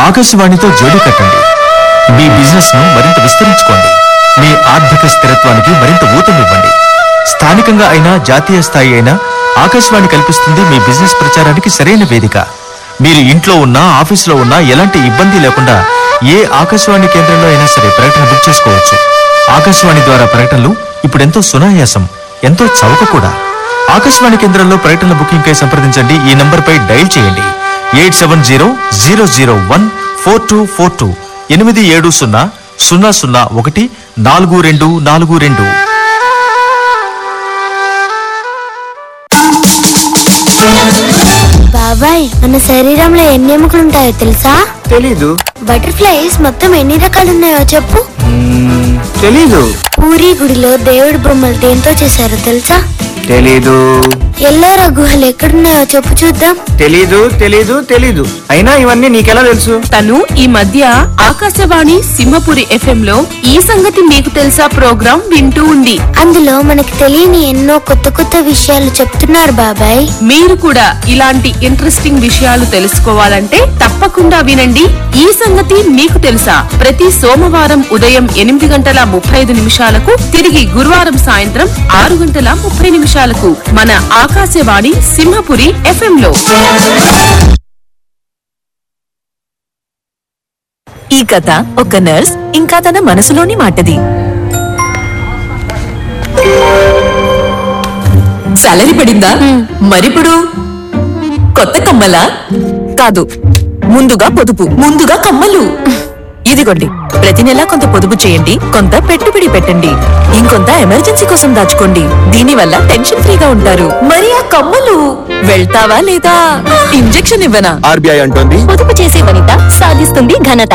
ఆకాశవాణితో జోడీ కట్టండి మీ బిజినెస్ ను మరింత విస్తరించుకోండి మీ ఆర్థిక స్థిరత్వానికి మరింత ఊతమివ్వండి స్థానికంగా అయినా జాతీయ స్థాయి అయినా ఆకాశవాణి కల్పిస్తుంది మీ బిజినెస్ ప్రచారానికి సరైన వేదిక మీరు ఇంట్లో ఉన్నా ఆఫీసులో ఉన్నా ఎలాంటి ఇబ్బంది లేకుండా ఏ ఆకాశవాణి కేంద్రంలో అయినా సరే ప్రకటన బుక్ చేసుకోవచ్చు ఆకాశవాణి ద్వారా ప్రకటనలు ఇప్పుడెంతో సునాయాసం ఎంతో చౌక కూడా ఆకాశవాణి కేంద్రంలో ప్రకటనల బుకింగ్ కై సంప్రదించండి ఈ నంబర్ పై డైల్ చేయండి eight seven zero zero zero one four two four two ఎనిమిది ఏడు సున్నా సున్నా సున్నా ఒకటి నాలుగు రెండు నాలుగు రెండు బాబాయ్ మన శరీరంలో ఎన్ని ఎముకలు ఉంటాయో తెలుసా తెలీదు బటర్ఫ్లైస్ మొత్తం ఎన్ని రకాలు ఉన్నాయో చెప్పు మ్మ్, తెలీదు పూరి గుడిలో దేవుడి బొమ్మలు దేంతో చేశారో తెలుసా తెలీదు ఎల్లోరా గుహలు ఎక్కడున్నాయో చెప్పు చూద్దాం తెలీదు తెలీదు తెలీదు అయినా ఇవన్నీ నీకెలా తెలుసు తను ఈ మధ్య ఆకాశవాణి సింహపురి ఎఫ్ఎం లో ఈ సంగతి మీకు తెలుసా ప్రోగ్రాం వింటూ ఉంది అందులో మనకి తెలియని ఎన్నో కొత్త కొత్త విషయాలు చెప్తున్నారు బాబాయ్ మీరు కూడా ఇలాంటి ఇంట్రెస్టింగ్ విషయాలు తెలుసుకోవాలంటే తప్పకుండా వినండి ఈ సంగతి మీకు తెలుసా ప్రతి సోమవారం ఉదయం ఎనిమిది గంటల ముప్పై ఐదు నిమిషాలకు తిరిగి గురువారం సాయంత్రం ఆరు గంటల ముప్పై నిమిషాలకు మన ఆకాశవాణి సింహపురి ఎఫ్ఎం లో ఈ కథ ఒక నర్స్ ఇంకా తన మనసులోని మాటది సాలరీ పడిందా మరిప్పుడు కొత్త కమ్మలా కాదు ముందుగా పొదుపు ముందుగా కమ్మలు ఇదిగోండి ప్రతి నెలా కొంత పొదుపు చేయండి కొంత పెట్టుబడి పెట్టండి ఇంకొంత ఎమర్జెన్సీ కోసం దాచుకోండి దీనివల్ల టెన్షన్ ఫ్రీగా ఉంటారు మరి ఆ కమ్మలు వెళ్తావా లేదా ఇంజెక్షన్ ఇవ్వనా ఆర్బీఐ అంటోంది పొదుపు చేసే వనిత సాధిస్తుంది ఘనత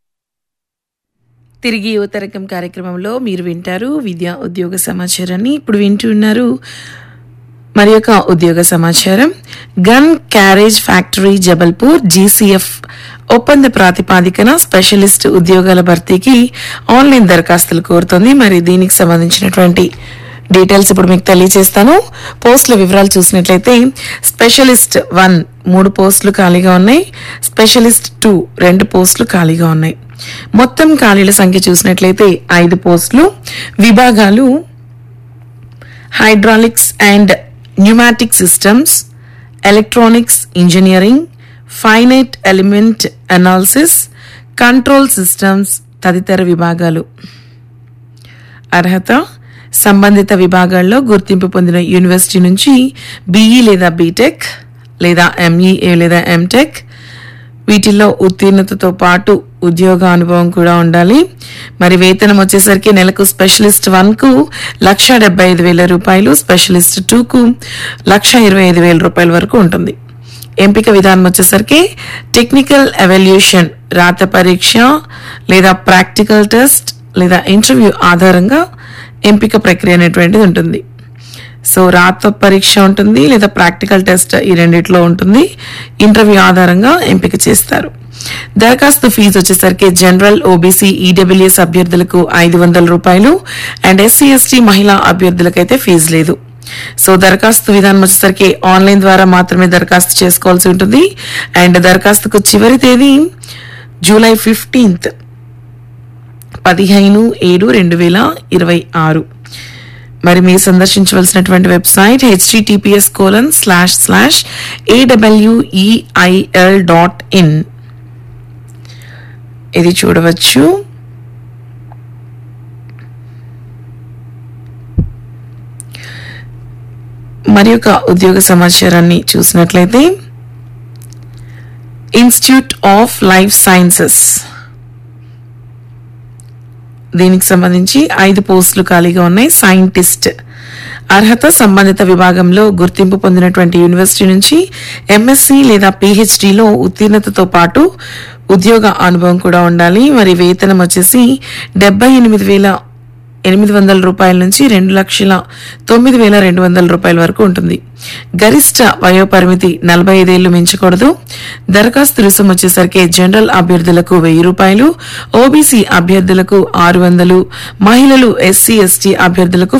తిరిగి యువతరకం కార్యక్రమంలో మీరు వింటారు విద్యా ఉద్యోగ సమాచారాన్ని ఇప్పుడు వింటున్నారు మరి యొక్క ఉద్యోగ సమాచారం gun carriage factory Jabalpur GCF ఒప్పంద ప్రాతిపాదికన స్పెషలిస్ట్ ఉద్యోగాల భర్తీకి ఆన్లైన్ దరఖాస్తులు కోరుతోంది మరి దీనికి సంబంధించినటువంటి డీటెయిల్స్ ఇప్పుడు మీకు తెలియజేస్తాను పోస్టుల వివరాలు చూసినట్లయితే స్పెషలిస్ట్ వన్ మూడు పోస్టులు ఖాళీగా ఉన్నాయి స్పెషలిస్ట్ టూ రెండు పోస్టులు ఖాళీగా ఉన్నాయి మొత్తం ఖాళీల సంఖ్య చూసినట్లయితే ఐదు పోస్టులు విభాగాలు hydraulics and pneumatic systems electronics engineering finite element analysis control systems తదితర విభాగాలు అర్హత సంబంధిత విభాగాల్లో గుర్తింపు పొందిన యూనివర్సిటీ నుంచి బీఈ లేదా బీటెక్ లేదా ఎంఈఏ లేదా ఎంటెక్ వీటిల్లో ఉత్తీర్ణతతో పాటు ఉద్యోగ అనుభవం కూడా ఉండాలి మరి వేతనం వచ్చేసరికి నెలకు స్పెషలిస్ట్ వన్ కు లక్ష డెబ్బై ఐదు వేల రూపాయలు స్పెషలిస్ట్ టూ కు లక్ష ఇరవై ఐదు వేల రూపాయల వరకు ఉంటుంది ఎంపిక విధానం వచ్చేసరికి టెక్నికల్ ఎవాల్యుయేషన్ రాత పరీక్ష లేదా ప్రాక్టికల్ టెస్ట్ లేదా ఇంటర్వ్యూ ఆధారంగా ఎంపిక ప్రక్రియ అనేటువంటిది ఉంటుంది సో రాత పరీక్ష ఉంటుంది లేదా ప్రాక్టికల్ టెస్ట్ ఈ రెండిట్లో ఉంటుంది ఇంటర్వ్యూ ఆధారంగా ఎంపిక చేస్తారు దరఖాస్తు ఫీజు వచ్చేసరికి జనరల్ ఓబీసీ ఈడబ్ల్యూఎస్ అభ్యర్థులకు ఐదు వందల రూపాయలు అండ్ ఎస్సీ ఎస్టీ మహిళా అభ్యర్థులకైతే ఫీజు లేదు సో దరఖాస్తు విధానం వచ్చేసరికి ఆన్లైన్ ద్వారా మాత్రమే దరఖాస్తు చేసుకోవాల్సి ఉంటుంది అండ్ దరఖాస్తుకు చివరి తేదీ జూలై ఫిఫ్టీన్త్ పదిహేను ఏడు రెండు వేల ఇరవై ఆరు మరి మీరు సందర్శించవలసినటువంటి website HTTPS colon slash slash AWEIL dot in ఇది చూడవచ్చు మరి ఒక ఉద్యోగ సమాచారాన్ని చూసినట్లయితే ఇన్స్టిట్యూట్ ఆఫ్ లైఫ్ సైన్సెస్ దీనికి సంబంధించి ఐదు పోస్టులు ఖాళీగా ఉన్నాయి సైంటిస్ట్ అర్హత సంబంధిత విభాగంలో గుర్తింపు పొందినటువంటి యూనివర్సిటీ నుంచి ఎంఎస్సి లేదా పిహెచ్డిలో ఉత్తీర్ణతతో పాటు ఉద్యోగ అనుభవం కూడా ఉండాలి మరి వేతనం వచ్చేసి డెబ్బై ఎనిమిది వేల ఎనిమిది వందల రూపాయల నుంచి రెండు లక్షల తొమ్మిది వేల రెండు వందల రూపాయల వరకు ఉంటుంది గరిష్ట వయోపరిమితి నలభై ఐదేళ్లు మించకూడదు దరఖాస్తు రుసుం వచ్చేసరికి జనరల్ అభ్యర్థులకు వెయ్యి రూపాయలు ఓబీసీ అభ్యర్థులకు ఆరు వందలు మహిళలు ఎస్సీ ఎస్టీ అభ్యర్థులకు